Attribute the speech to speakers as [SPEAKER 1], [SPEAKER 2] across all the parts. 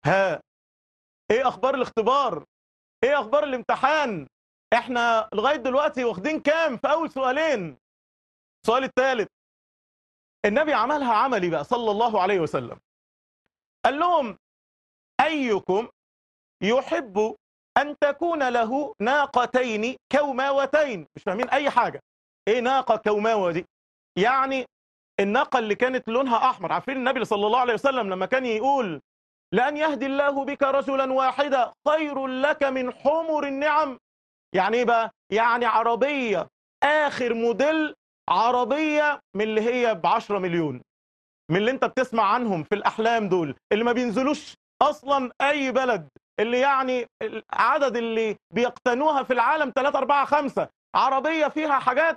[SPEAKER 1] ها ايه اخبار الاختبار ايه اخبار الامتحان احنا لغايه دلوقتي واخدين كام في اول سؤالين السؤال الثالث النبي عملها عملي بقى صلى الله عليه وسلم قال لهم ايكم يحب ان تكون له ناقتين كوماوتين مش فاهمين اي حاجه ايه ناقه كوماوه دي يعني الناقه اللي كانت لونها احمر عارفين النبي صلى الله عليه وسلم لما كان يقول لأن يهدي الله بك رجلا واحدا خير لك من حمر النعم يعني ايه بقى يعني عربية آخر موديل عربية من اللي هي بعشرة مليون من اللي انت بتسمع عنهم في الأحلام دول اللي ما بينزلوش أصلا أي بلد اللي يعني العدد اللي بيقتنوها في العالم 3 4 5 عربية فيها حاجات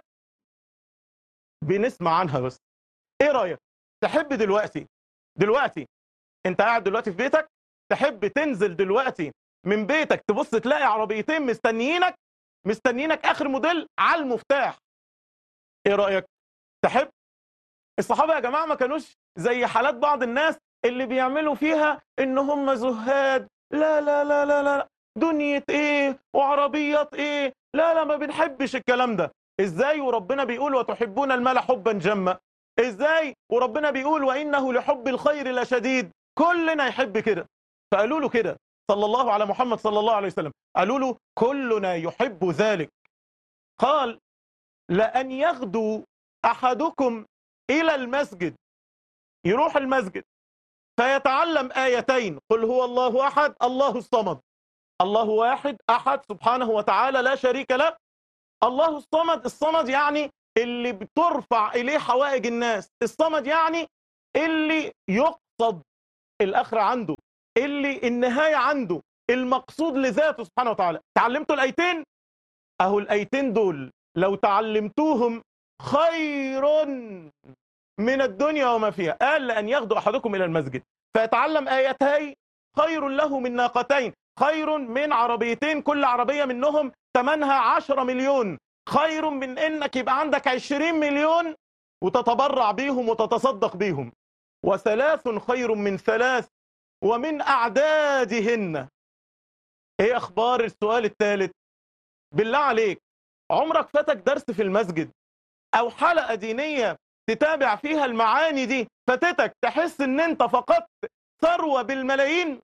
[SPEAKER 1] بنسمع عنها بس ايه رأيك تحب دلوقتي دلوقتي انت قاعد دلوقتي في بيتك تحب تنزل دلوقتي من بيتك تبص تلاقي عربيتين مستنيينك مستنيينك اخر موديل على المفتاح ايه رايك تحب الصحابه يا جماعه ما كانوش زي حالات بعض الناس اللي بيعملوا فيها ان هم زهاد لا لا لا لا لا دنيا ايه وعربيات ايه لا لا ما بنحبش الكلام ده ازاي وربنا بيقول وتحبون المال حبا جما ازاي وربنا بيقول وانه لحب الخير لشديد كلنا يحب كده فقالوا له كده صلى الله على محمد صلى الله عليه وسلم قالوا له كلنا يحب ذلك قال لأن يغدو أحدكم إلى المسجد يروح المسجد فيتعلم آيتين قل هو الله أحد الله الصمد الله واحد أحد سبحانه وتعالى لا شريك له الله الصمد الصمد يعني اللي بترفع إليه حوائج الناس الصمد يعني اللي يقصد الآخرة عنده اللي النهاية عنده المقصود لذاته سبحانه وتعالى تعلمتوا الآيتين أهو الآيتين دول لو تعلمتوهم خير من الدنيا وما فيها قال لأن يغدو أحدكم إلى المسجد فيتعلم آيتين خير له من ناقتين خير من عربيتين كل عربية منهم ثمنها عشرة مليون خير من انك يبقى عندك عشرين مليون وتتبرع بيهم وتتصدق بيهم وثلاث خير من ثلاث ومن أعدادهن ايه اخبار السؤال الثالث بالله عليك عمرك فاتك درس في المسجد او حلقة دينية تتابع فيها المعاني دي فاتتك تحس ان انت فقدت ثروة بالملايين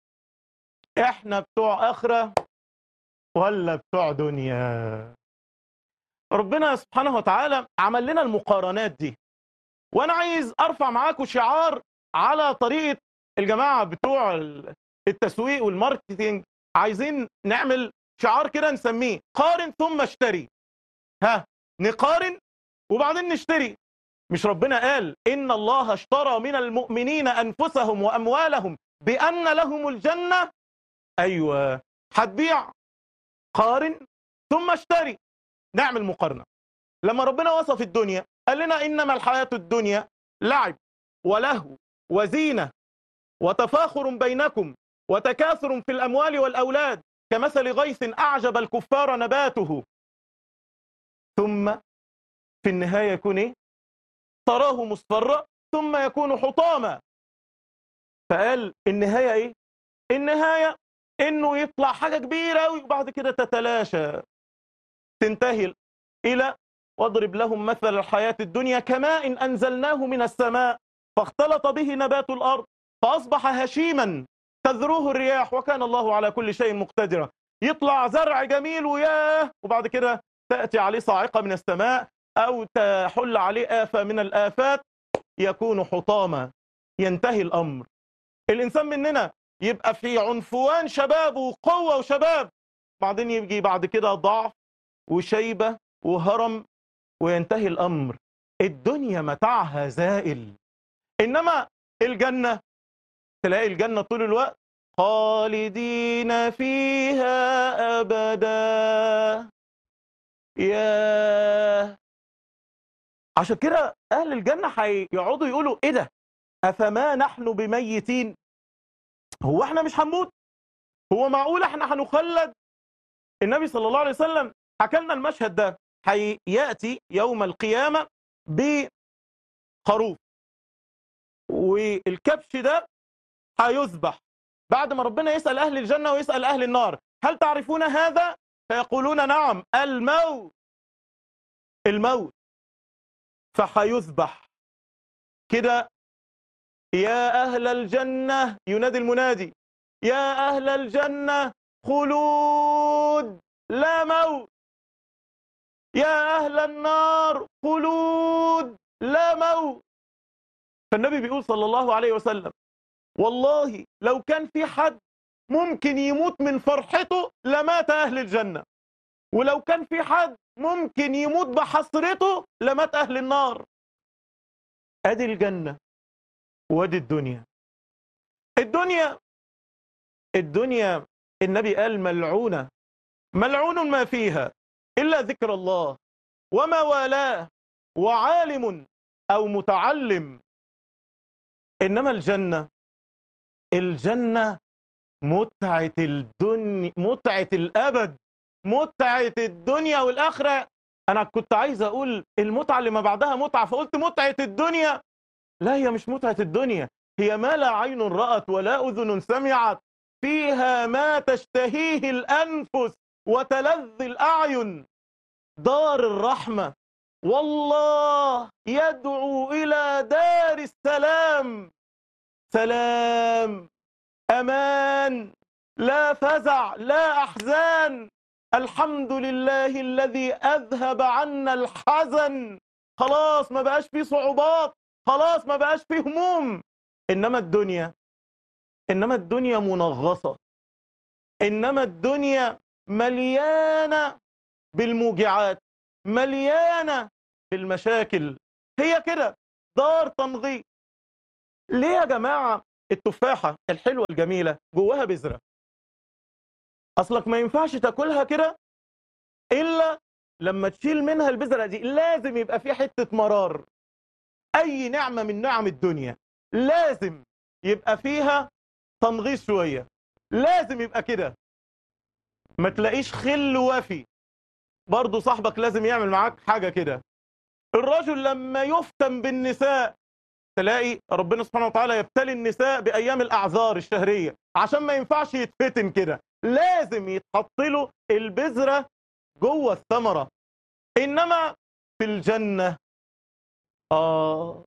[SPEAKER 1] احنا بتوع اخرة ولا بتوع دنيا ربنا سبحانه وتعالى عمل لنا المقارنات دي وانا عايز ارفع معاكم شعار على طريقة الجماعة بتوع التسويق والماركتينج عايزين نعمل شعار كده نسميه قارن ثم اشتري ها نقارن وبعدين نشتري مش ربنا قال إن الله اشترى من المؤمنين أنفسهم وأموالهم بأن لهم الجنة أيوة هتبيع قارن ثم اشتري نعمل مقارنة لما ربنا وصف الدنيا قال لنا إنما الحياة الدنيا لعب ولهو وزينة وتفاخر بينكم وتكاثر في الأموال والأولاد كمثل غيث أعجب الكفار نباته ثم في النهاية يكون إيه؟ تراه مصفرا ثم يكون حطاما فقال النهاية إيه؟ النهاية إنه يطلع حاجة كبيرة أوي وبعد كده تتلاشى تنتهي إلى واضرب لهم مثل الحياة الدنيا كماء إن أنزلناه من السماء فاختلط به نبات الأرض فأصبح هشيما تذروه الرياح وكان الله على كل شيء مقتدرا يطلع زرع جميل وياه وبعد كده تأتي عليه صاعقة من السماء أو تحل عليه آفة من الآفات يكون حطاما ينتهي الأمر الإنسان مننا يبقى في عنفوان شباب وقوة وشباب بعدين يجي بعد كده ضعف وشيبة وهرم وينتهي الأمر الدنيا متاعها زائل إنما الجنة تلاقي الجنة طول الوقت خالدين فيها أبدا يا عشان كده أهل الجنة هيقعدوا يقولوا إيه ده أفما نحن بميتين هو احنا مش هنموت هو معقول احنا هنخلد النبي صلى الله عليه وسلم حكى لنا المشهد ده هيأتي يوم القيامة بخروف والكبش ده هيذبح بعد ما ربنا يسأل أهل الجنة ويسأل أهل النار هل تعرفون هذا؟ فيقولون نعم الموت الموت فحيذبح كده يا أهل الجنة ينادي المنادي يا أهل الجنة خلود لا موت يا أهل النار خلود لا موت فالنبي بيقول صلى الله عليه وسلم والله لو كان في حد ممكن يموت من فرحته لمات أهل الجنة ولو كان في حد ممكن يموت بحسرته لمات أهل النار أدي الجنة وادي الدنيا الدنيا الدنيا النبي قال ملعونة ملعون ما فيها إلا ذكر الله وما والاه وعالم أو متعلم إنما الجنة الجنة متعة الدنيا متعة الأبد متعة الدنيا والآخرة أنا كنت عايز أقول المتعة اللي ما بعدها متعة فقلت متعة الدنيا لا هي مش متعة الدنيا هي ما لا عين رأت ولا أذن سمعت فيها ما تشتهيه الأنفس وتلذ الأعين دار الرحمة والله يدعو إلى دار السلام سلام أمان لا فزع لا أحزان الحمد لله الذي أذهب عنا الحزن خلاص ما بقاش فيه صعوبات خلاص ما بقاش فيه هموم إنما الدنيا إنما الدنيا منغصة إنما الدنيا مليانة بالموجعات مليانة بالمشاكل هي كده دار تنغيط ليه يا جماعة التفاحة الحلوة الجميلة جواها بذرة أصلك ما ينفعش تاكلها كده إلا لما تشيل منها البذرة دي لازم يبقى في حتة مرار أي نعمة من نعم الدنيا لازم يبقى فيها تنغيص شوية لازم يبقى كده ما تلاقيش خل وافي برضه صاحبك لازم يعمل معاك حاجة كده الرجل لما يفتن بالنساء تلاقي ربنا سبحانه وتعالى يبتلي النساء بأيام الأعذار الشهرية عشان ما ينفعش يتفتن كده لازم يتحط له البذرة جوه الثمرة إنما في الجنة آه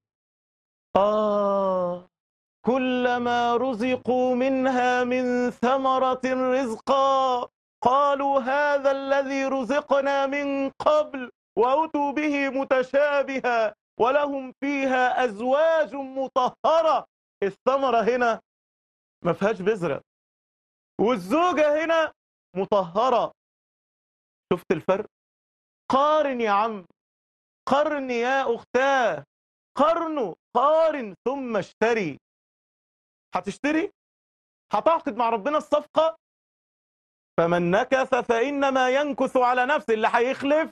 [SPEAKER 1] آه كلما رزقوا منها من ثمرة رزقا قالوا هذا الذي رزقنا من قبل وأتوا به متشابها ولهم فيها أزواج مطهرة الثمرة هنا ما فيهاش بذرة والزوجة هنا مطهرة شفت الفرق قارن يا عم قرن يا أختاه قرنه قارن ثم اشتري هتشتري هتعقد مع ربنا الصفقة فمن نكث فإنما ينكث على نفسه اللي هيخلف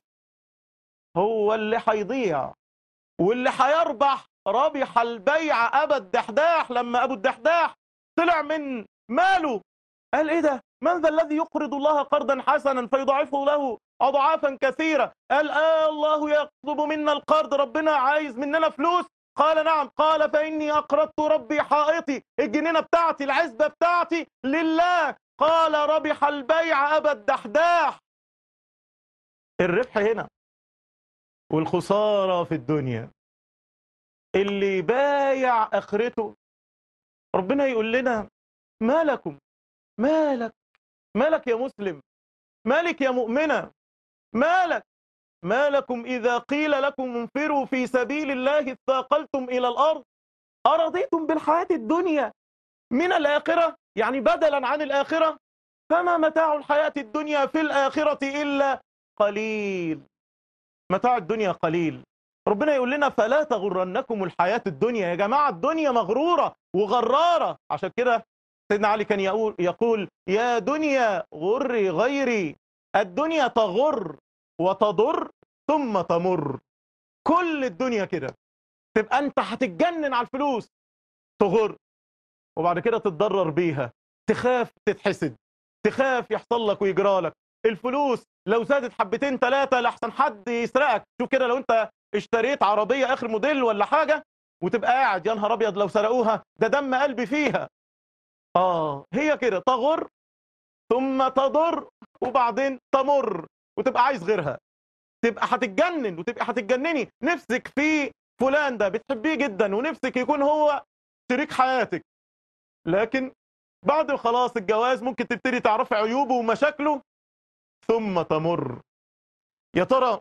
[SPEAKER 1] هو اللي هيضيع واللي هيربح ربح البيع أبا الدحداح لما أبو الدحداح طلع من ماله قال إيه ده من ذا الذي يقرض الله قرضا حسنا فيضاعفه له أضعافا كثيرة قال آه الله يطلب منا القرض ربنا عايز مننا فلوس قال نعم قال فإني أقرضت ربي حائطي الجنينة بتاعتي العزبة بتاعتي لله قال ربح البيع أبا الدحداح الربح هنا والخسارة في الدنيا اللي بايع آخرته ربنا يقول لنا ما لكم مالك مالك يا مسلم مالك يا مؤمنة مالك ما لكم إذا قيل لكم انفروا في سبيل الله اثاقلتم إلى الأرض أرضيتم بالحياة الدنيا من الآخرة يعني بدلا عن الآخرة فما متاع الحياة الدنيا في الآخرة إلا قليل متاع الدنيا قليل ربنا يقول لنا فلا تغرنكم الحياة الدنيا يا جماعة الدنيا مغرورة وغرارة عشان كده سيدنا علي كان يقول, يقول يا دنيا غري غيري الدنيا تغر وتضر ثم تمر كل الدنيا كده تبقى انت هتتجنن على الفلوس تغر وبعد كده تتضرر بيها تخاف تتحسد تخاف يحصل لك ويجرى لك الفلوس لو زادت حبتين ثلاثة لحسن حد يسرقك شوف كده لو انت اشتريت عربية اخر موديل ولا حاجة وتبقى قاعد يا نهار ابيض لو سرقوها ده دم قلبي فيها اه هي كده تغر ثم تضر وبعدين تمر وتبقى عايز غيرها تبقى هتتجنن وتبقى هتتجنني نفسك في فلان ده بتحبيه جدا ونفسك يكون هو شريك حياتك لكن بعد خلاص الجواز ممكن تبتدي تعرفي عيوبه ومشاكله ثم تمر يا ترى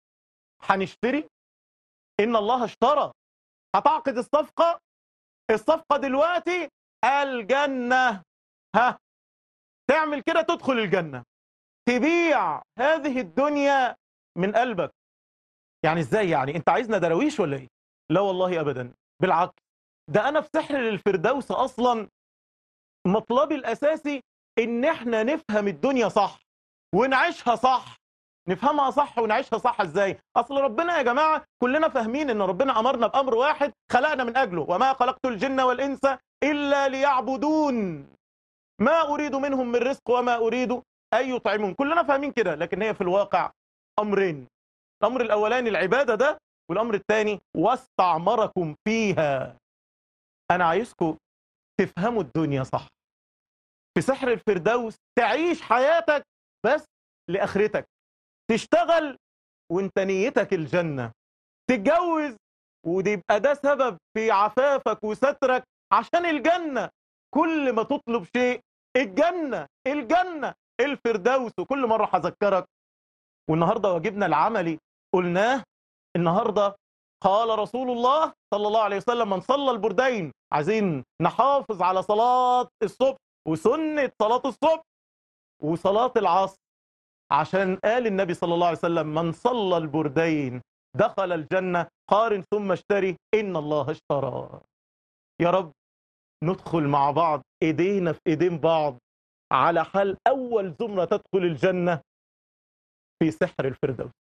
[SPEAKER 1] هنشتري ان الله اشترى هتعقد الصفقه الصفقه دلوقتي الجنه ها تعمل كده تدخل الجنه تبيع هذه الدنيا من قلبك يعني ازاي يعني انت عايزنا دراويش ولا ايه لا والله ابدا بالعكس ده انا في سحر الفردوس اصلا مطلبي الاساسي ان احنا نفهم الدنيا صح ونعيشها صح نفهمها صح ونعيشها صح ازاي اصل ربنا يا جماعه كلنا فاهمين ان ربنا امرنا بامر واحد خلقنا من اجله وما خلقت الجن والانس الا ليعبدون ما اريد منهم من رزق وما اريد ان يطعمون كلنا فاهمين كده لكن هي في الواقع امرين الامر الاولاني العباده ده والامر الثاني واستعمركم فيها انا عايزكم تفهموا الدنيا صح في سحر الفردوس تعيش حياتك بس لاخرتك تشتغل وانت نيتك الجنه تتجوز ويبقى ده سبب في عفافك وسترك عشان الجنه كل ما تطلب شيء الجنه الجنه الفردوس وكل مره هذكرك والنهارده واجبنا العملي قلناه النهارده قال رسول الله صلى الله عليه وسلم من صلى البردين عايزين نحافظ على صلاة الصبح وسنة صلاة الصبح وصلاة العصر عشان قال النبي صلى الله عليه وسلم من صلى البردين دخل الجنة قارن ثم اشتري إن الله اشترى يا رب ندخل مع بعض ايدينا في ايدين بعض على حال أول زمرة تدخل الجنة في سحر الفردوس